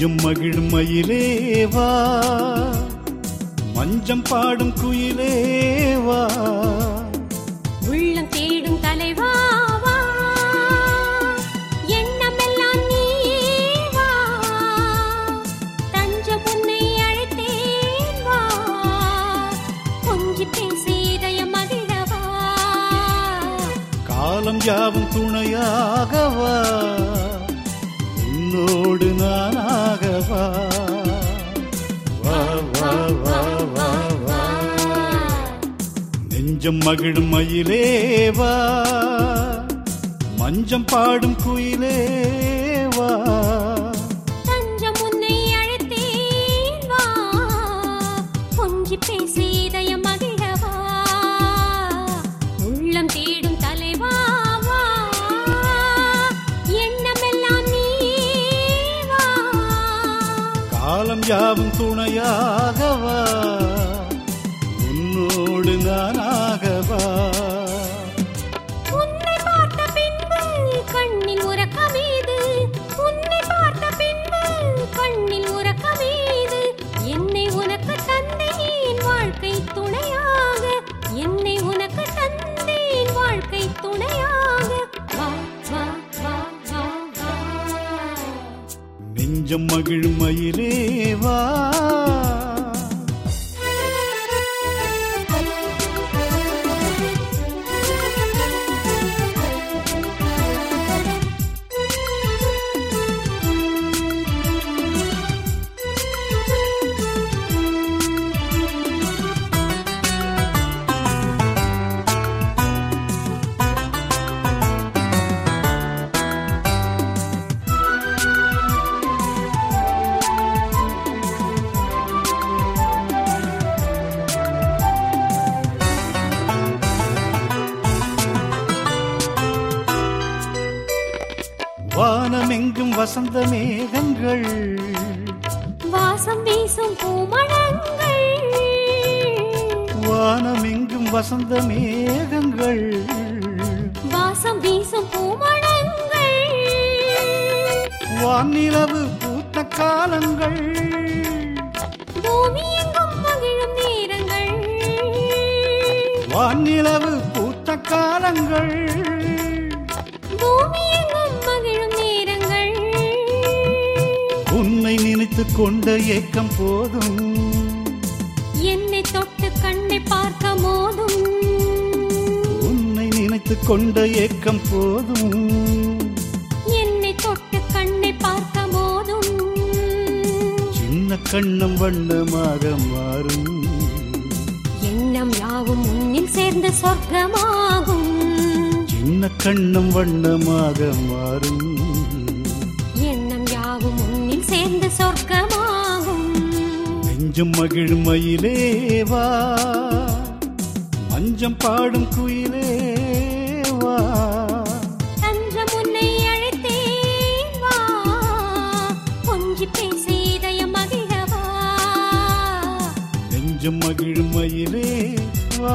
நெஞ்சும் மகிழும் மயிலேவா மஞ்சம் பாடும் குயிலேவா உள்ளம் தேடும் தலைவாவா எண்ணமெல்லாம் நீவா தஞ்ச உன்னை அழைத்தேன் வா கொஞ்சி பேசி இதயம் மகிழவா காலம் யாவும் துணையாகவா உன்னோடு நானாகவா வா வா வா வா வா நெஞ்சம் மகிழும் மயிலேவா மஞ்சம் பாடும் குயிலேவா தஞ்சம் உன்னை அழைத்தேன் வா கொஞ்சி பேசி இதயம் மகிழவா உள்ளம் தேடும் தலைவாவா எண்ணமெல்லாம் நீவா காலம் யாவும் துணையாகவா உன்னோடு நானாகவா உன்னை பார்த்த பின்பு கண்ணில் உறக்கமீது உன்னை பார்த்த பின்பு கண்ணில் உறக்கமீது என்னை உனக்கு தந்தேன் வாழ்க்கை துணையாக என்னை உனக்கு தந்தேன் வாழ்க்கை துணையாக வா வா வா வா வா நெஞ்சம் மகிழும் மயிலேவா வானமெங்கும் வசந்த மேகங்கள் வாசம் வீசும் பூமணங்கள் வானமெங்கும் வசந்த மேகங்கள் வாசம் வீசும் பூமணங்கள் வானிலவு பூத்த காலங்கள் பூமி எங்கும் மகிழும் நேரங்கள் வானிலவு பூத்த காலங்கள் பூமி எங்கும் மகிழும் நேரங்கள் உன்னை நினைத்து கொண்ட ஏக்கம் போதும் என்னை தொட்டு கண்ணை பார்க்க மோதும் உன்னை நினைத்து கொண்ட ஏக்கம் போதும் என்னை தொட்டு கண்ணை பார்க்க மோதும் சின்ன கண்ணம் வண்ணமாக மாறும் எண்ணம் யாவும் உன்னில் சேர்ந்த சொர்க்கமாகும் சின்ன கண்ணம் வண்ணமாக மாறும் எண்ணம் யாவும் உன்னில் சேர்ந்த சொர்க்கமாகும் நெஞ்சம் மகிழும் மயிலேவா மஞ்சம் பாடும் குயிலேவா தஞ்சம் உன்னை அழைத்தேன் வா கொஞ்சி பேசி இதயம் மகிழவா நெஞ்சம் மகிழும் மயிலேவா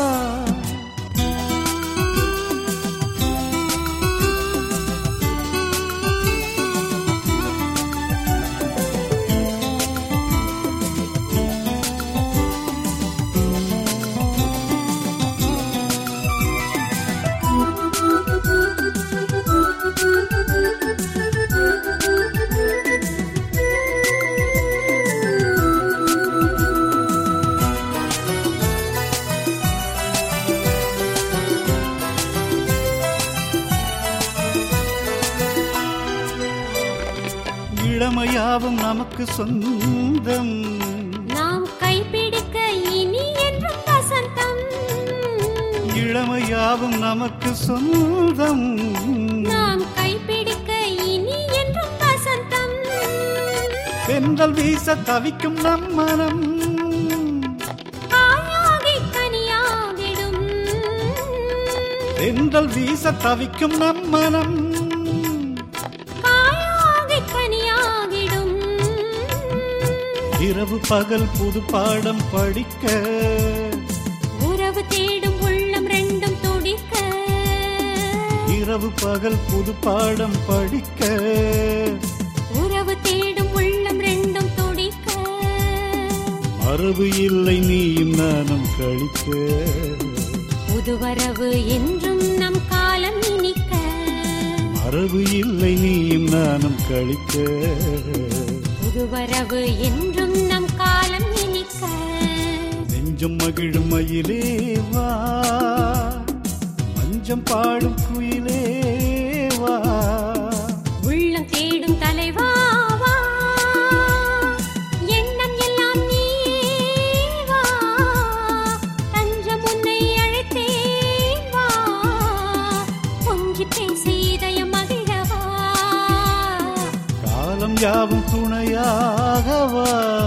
இளமையாவும் நமக்கு சொந்தம் நாம் கைப்பிடிக்க இனி என்றும் வசந்தம் இளமையாவும் நமக்கு சொந்தம் நாம் கைப்பிடிக்க இனி என்றும் வசந்தம் தென்றல் வீச தவிக்கும் நம் மனம் காயாகி கனியாகிடும் தென்றல் வீச தவிக்கும் நம் மனம் காயாகி கனியாகிடும் இரவு பகல் புது பாடம் படிக்க உறவு தேடும் உள்ளம் ரெண்டும் துடிக்க இரவு பகல் புது பாடம் படிக்க உறவு தேடும் உள்ள மரபு இல்லை நீயும் நானும் கழிக்க புதுவரவு என்றும் நம் காலம் இனிக்க மரபு இல்லை நீயும் நானும் கழிக்க புதுவரவு என்றும் நம் காலம் இனிக்க நெஞ்சம் மகிழும் மயிலே வா மஞ்சம் பாடும் குயிலே வா உள்ளம் தேடும் தலைவா வா. எண்ணம் எல்லாம் நீயே வா. தஞ்சம் உன்னை அழைத்தேன் வா. கொஞ்சி பேச இதயம் மகிழவா காலம் யாவும் துணையாக வா